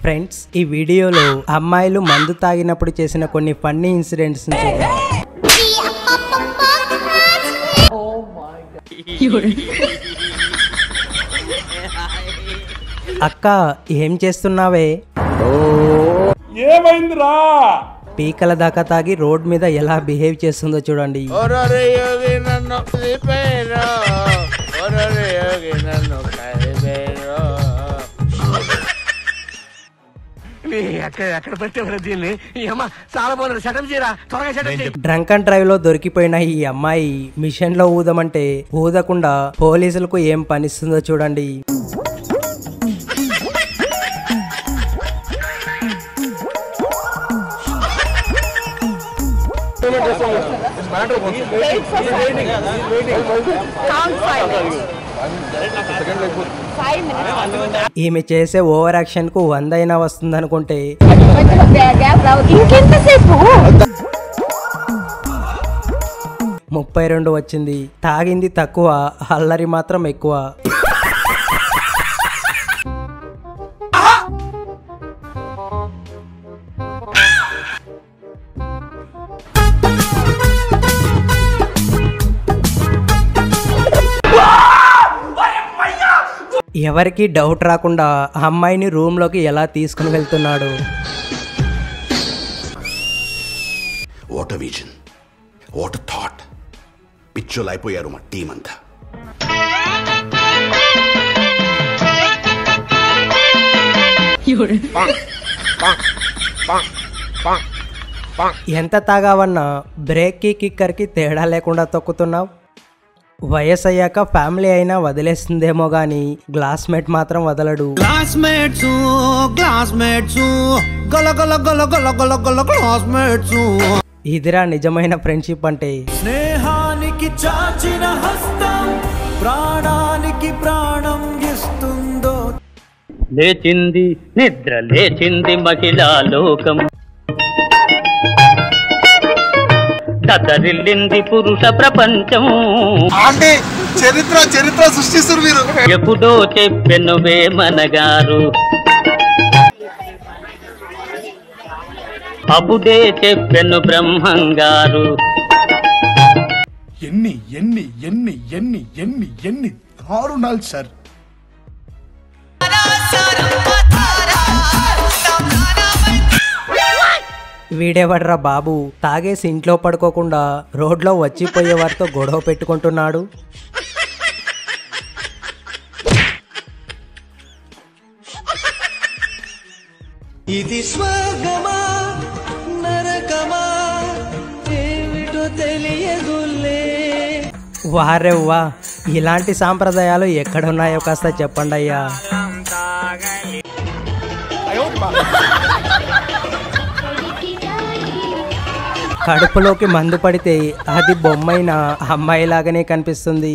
friends ఈ వీడియోలో అమ్మాయిలు మందు తాగినప్పుడు చేసిన కొన్ని ఫన్నీ ఇన్సిడెంట్స్ చూద్దాం అక్క ఏం చేస్తున్నావే ఏమైందిరా పీకల దాకా తాగి రోడ్ మీద ఎలా బిహేవ్ చేస్తుందో చూడండి ఒరొరి యోగి నన్ను కలిపేరు ఒరొరి యోగి నన్ను కలిపేరు ఎక్కడ ఎక్కడ పెట్టేవారు దీన్ని ఈ అమ్మ చాలా బాగుంది సెటప్ చేయరా త్వరగా సెటప్ చేయి డ్రంక్ అండ్ డ్రైవ్ లో దొరికిపోయిన ఈ అమ్మాయి మిషన్ లో ఊదమంటే ఊదకుండా పోలీసులకు ఏం పనిస్తుందో చూడండి ఈమె చేసే ఓవర్ యాక్షన్ కు వంద అయినా వస్తుందనుకుంటే ఇంకెంతసేపు ముప్పై రెండు వచ్చింది తాగింది తక్కువ అల్లరి మాత్రం ఎక్కువ ఎవరికి డౌట్ రాకుండా ఆ అమ్మాయిని రూమ్ లోకి ఎలా తీసుకుని వెళ్తున్నాడు వాట్ విజన్ వాట్ థాట్ పిచ్చోలు అయిపోయారు మా టీం అంతా ఎంత తాగావన్నా బ్రేక్కి కిక్కర్కి తేడా లేకుండా తొక్కుతున్నావు వయసు అయ్యాక ఫ్యామిలీ అయినా వదిలేస్తుందేమో గాని క్లాస్మేట్ మాత్రం వదలడు క్లాస్మేట్స్ క్లాస్మేట్స్ గల గల గల గల గల గల క్లాస్మేట్స్ ఇదిరా నిజమైన ఫ్రెండ్షిప్ అంటే స్నేహానికి చాచిన హస్తం ప్రాణానికి ప్రాణం ఇస్తుందో లేచింది నిద్ర లేచింది మహిళా లోకం దద్దరిల్లింది పురుష ప్రపంచం అంటే చరిత్ర చరిత్ర సృష్టిస్తారు మీరు ఎప్పుడో చెప్పెను వేమనగారు అప్పుడే చెప్పెను బ్రహ్మంగారు ఎన్ని ఎన్ని ఎన్ని ఎన్ని ఎన్ని ఎన్ని దారుణాలు సార్ వీడేవడ్రా బాబు తాగేసి ఇంట్లో పడుకోకుండా రోడ్లో వచ్చిపోయే వారితో గొడవ పెట్టుకుంటున్నాడు ఇది స్వర్గమా నరకమా ఏమిటో తెలియదులే వారెవ్వా ఇలాంటి సాంప్రదాయాలు ఎక్కడున్నాయో కాస్త చెప్పండి అయ్యా కడుపులోకి మందు పడితే అది బొమ్మైన అమ్మాయిలాగానే కనిపిస్తుంది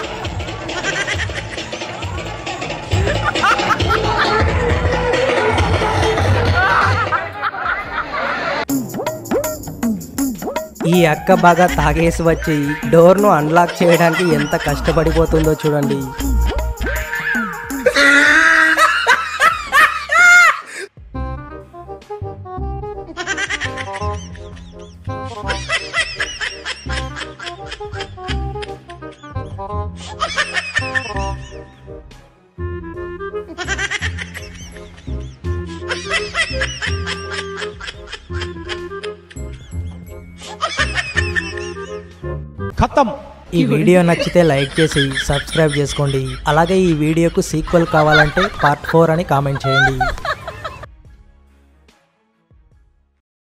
ఈ అక్క బాగా తాగేసి వచ్చి డోర్ను అన్లాక్ చేయడానికి ఎంత కష్టపడిపోతుందో చూడండి ఈ వీడియో నచ్చితే లైక్ చేసి సబ్స్క్రైబ్ చేసుకోండి అలాగే ఈ వీడియోకు సీక్వెల్ కావాలంటే పార్ట్ ఫోర్ అని కామెంట్ చేయండి